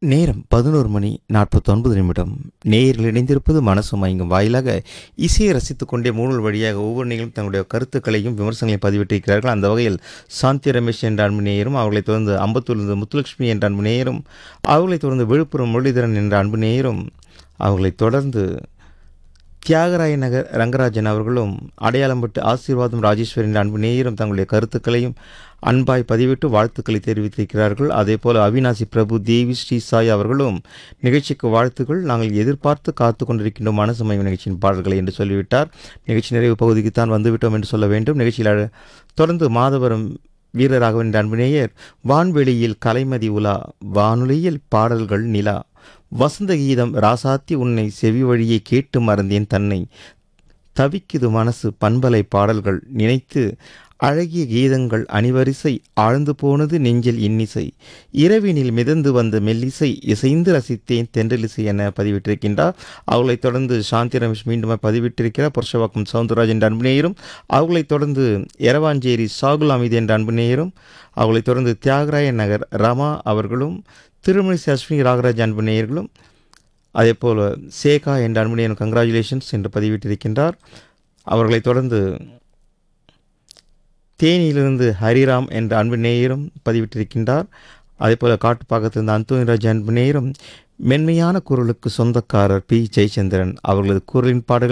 நேரம் பதினோரு மணி நாற்பத்தொன்பது நிமிடம் நேயர்கள் இணைந்திருப்பது மனசு மயங்கும் வாயிலாக இசையை ரசித்துக் கொண்டே மூணல் வழியாக ஒவ்வொரு நிகழும் தங்களுடைய கருத்துக்களையும் விமர்சனங்களையும் பதிவிட்டிருக்கிறார்கள் அந்த வகையில் சாந்தி ரமேஷ் என்ற அன்பு நேயரும் அவர்களைத் தொடர்ந்து அம்பத்தூர்ந்து முத்துலட்சுமி என்ற அன்பு நேயரும் அவர்களைத் தொடர்ந்து விழுப்புரம் முரளிதரன் என்ற அன்பு நேயரும் அவர்களைத் தொடர்ந்து தியாகராய நகர் ரங்கராஜன் அவர்களும் அடையாளம்பட்டு ஆசீர்வாதம் ராஜேஸ்வரி என்ற அன்பு நேயரும் தங்களுடைய கருத்துக்களையும் அன்பாய் பதிவிட்டு வாழ்த்துக்களை தெரிவித்திருக்கிறார்கள் அதே போல அவினாசி பிரபு தேவி ஸ்ரீ சாய் அவர்களும் நிகழ்ச்சிக்கு வாழ்த்துக்கள் நாங்கள் எதிர்பார்த்து காத்து கொண்டிருக்கின்றோம் மனசுமயம் நிகழ்ச்சியின் பாடல்களை என்று சொல்லிவிட்டார் நிகழ்ச்சி நிறைவு பகுதிக்கு தான் வந்துவிட்டோம் என்று சொல்ல வேண்டும் நிகழ்ச்சியில் அழ- தொடர்ந்து மாதவரம் வீரராகவன் என்ற அன்பு நேயர் வான்வெளியில் கலைமதி உலா வானொலியில் பாடல்கள் நிலா வசந்த கீதம் ராசாத்தி உன்னை செவி வழியே கேட்டு மறந்தேன் தன்னை தவிக்குது மனசு பண்பலை பாடல்கள் நினைத்து அழகிய கீதங்கள் அணிவரிசை ஆழ்ந்து போனது நெஞ்சில் இன்னிசை இரவினில் மிதந்து வந்த மெல்லிசை இசைந்து ரசித்தேன் தென்றலிசை என பதிவிட்டிருக்கின்றார் அவர்களைத் தொடர்ந்து சாந்தி ரமேஷ் மீண்டும் பதிவிட்டிருக்கிறார் புருஷவாக்கம் சவுந்தரராஜ் என்ற அன்பு நேயரும் அவர்களைத் தொடர்ந்து எரவாஞ்சேரி சாகுல் அமிது என்ற அன்பு நேயரும் அவர்களைத் தொடர்ந்து தியாகராய நகர் ரமா அவர்களும் திருமணிசை அஸ்வினி ராகராஜ் அன்பு நேயர்களும் அதே போல் சேகா என்ற அன்புடையன் கங்க்ராச்சுலேஷன்ஸ் என்று பதிவிட்டிருக்கின்றார் அவர்களைத் தொடர்ந்து தேனியிலிருந்து ஹரிராம் என்ற அன்பு நேயரும் பதிவிட்டிருக்கின்றார் அதே போல் காட்டுப்பாக்கத்திலிருந்து அந்தோனிராஜ் அன்பு நேயரும் மென்மையான குரலுக்கு சொந்தக்காரர் பி ஜெயச்சந்திரன் அவர்களது குரலின் பாடல்கள்